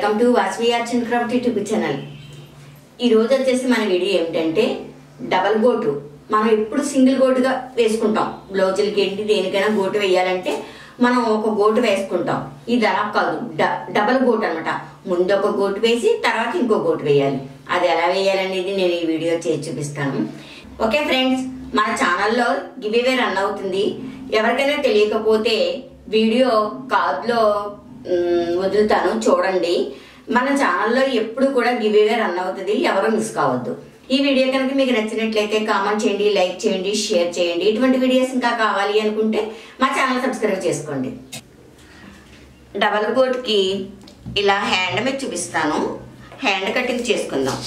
welcome to Vasvi arts and craft YouTube channel ఈ రోజు వచ్చేసి మన వీడియో ఏమిటంటే డబల్ గోటు మనం ఎప్పుడు సింగిల్ గోటుగా వేసుకుంటాం బ్లౌజులకి ఏంటి దేనికైనా గోటు వేయాలంటే మనం ఒక గోటు వేసుకుంటాం ఇది అలా కాదు డ- డబల్ గోటు అనమాట ముందు ఒక గోటు వేసి తర్వాత ఇంకో గోటు వేయాలి అది ఎలా వేయాలనేది నేను ఈ వీడియో చేసి చూపిస్తాను ఓకే ఫ్రెండ్స్ మన ఛానల్లో గివ్ అవే రన్ అవుతుంది ఎవరికైనా తెలియకపోతే వీడియో కార్డ్లో మ్, వదులుతాను చూడండి మన ఛానల్లో ఎప్పుడు కూడా గివ్ అవే రన్ అవుతుంది ఎవరు మిస్ కావద్దు ఈ వీడియో కనుక మీకు నచ్చినట్లయితే కామెంట్ చేయండి లైక్ చేయండి షేర్ చేయండి ఇటువంటి వీడియోస్ ఇంకా కావాలి అనుకుంటే మా ఛానల్ సబ్స్క్రైబ్ చేసుకోండి డబల్ కోట్కి ఇలా హ్యాండ్ మీద చూపిస్తాను హ్యాండ్ కటింగ్ చేసుకుందాం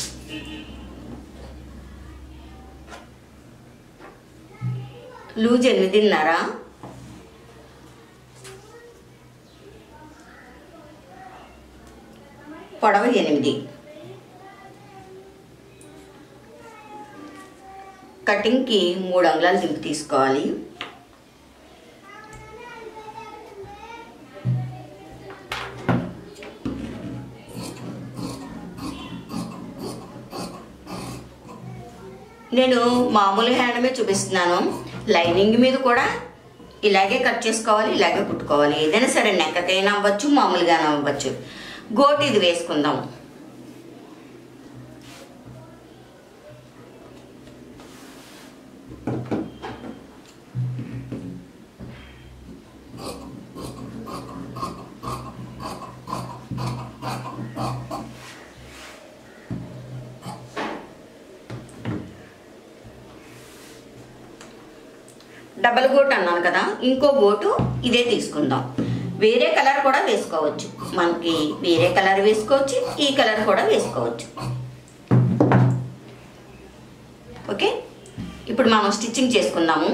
లూజ్ ఎనిమిదిన్నర పొడవు ఎనిమిది కటింగ్కి మూడు అంగుళాలు దింపు తీసుకోవాలి నేను మామూలు హ్యాండ్ మీద చూపిస్తున్నాను లైనింగ్ మీద కూడా ఇలాగే కట్ చేసుకోవాలి ఇలాగే కుట్టుకోవాలి ఏదైనా సరే నెక్కకైనా అవ్వచ్చు మామూలుగానే అవ్వచ్చు గోటు ఇది వేసుకుందాం డబల్ గోట్ అన్నాను కదా ఇంకో గోటు ఇదే తీసుకుందాం వేరే కలర్ కూడా వేసుకోవచ్చు మనకి వేరే కలర్ వేసుకోవచ్చు ఈ కలర్ కూడా వేసుకోవచ్చు ఓకే ఇప్పుడు మనం స్టిచ్చింగ్ చేసుకుందాము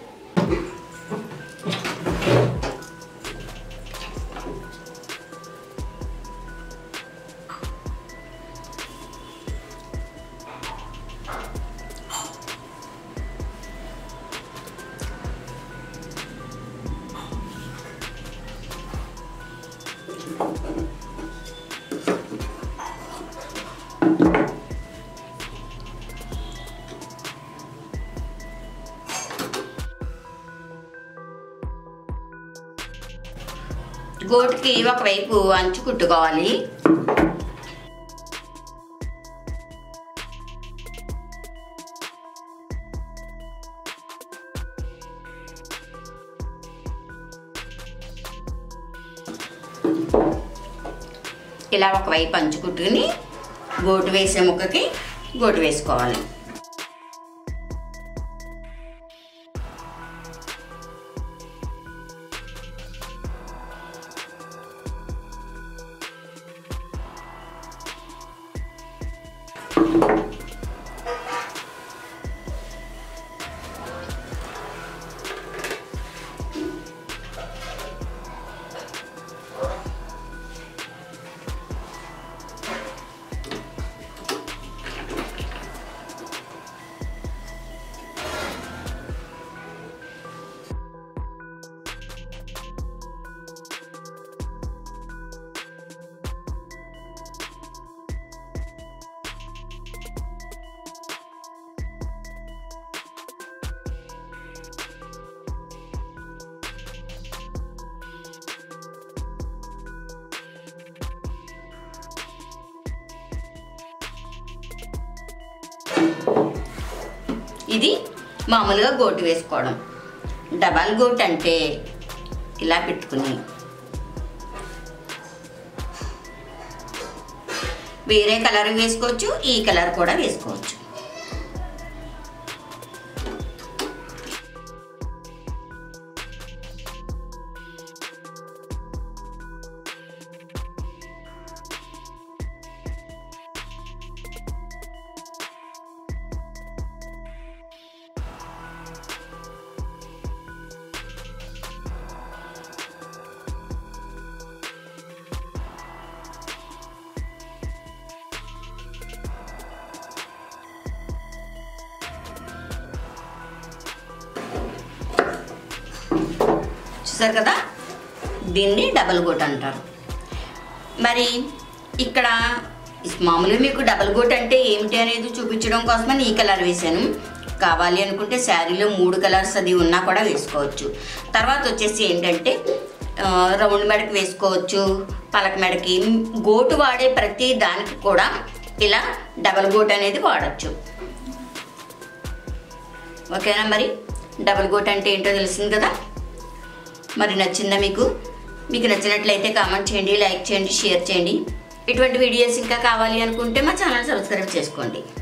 గోటుకి ఒకవైపు అంచు కుట్టుకోవాలి ఇలా ఒకవైపు అంచు కుట్టుకుని గోటు వేసే ముక్కకి గోటు వేసుకోవాలి ఇది మామూలుగా గోటు వేసుకోవడం డబల్ గోట్ అంటే ఇలా పెట్టుకుని వేరే కలర్ వేసుకోవచ్చు ఈ కలర్ కూడా వేసుకోవచ్చు చూసారు కదా దీన్ని డబల్ గోట్ అంటారు మరి ఇక్కడ మామూలుగా మీకు డబల్ గోట్ అంటే ఏమిటి అనేది చూపించడం కోసమని ఈ కలర్ వేసాను కావాలి అనుకుంటే శారీలో మూడు కలర్స్ అది ఉన్నా కూడా వేసుకోవచ్చు తర్వాత వచ్చేసి ఏంటంటే ఆ, రౌండ్ మెడకి వేసుకోవచ్చు పలక మెడకి గోటు వాడే ప్రతి దానికి కూడా ఇలా డబల్ గోట్ అనేది వాడచ్చు ఓకేనా మరి డబల్ గోట్ అంటే ఏంటో తెలిసింది కదా మరి నచ్చిందా మీకు మీకు నచ్చినట్లయితే కామెంట్ చేయండి లైక్ చేయండి షేర్ చేయండి ఇటువంటి వీడియోస్ ఇంకా కావాలి అనుకుంటే మా ఛానల్ సబ్స్క్రైబ్ చేసుకోండి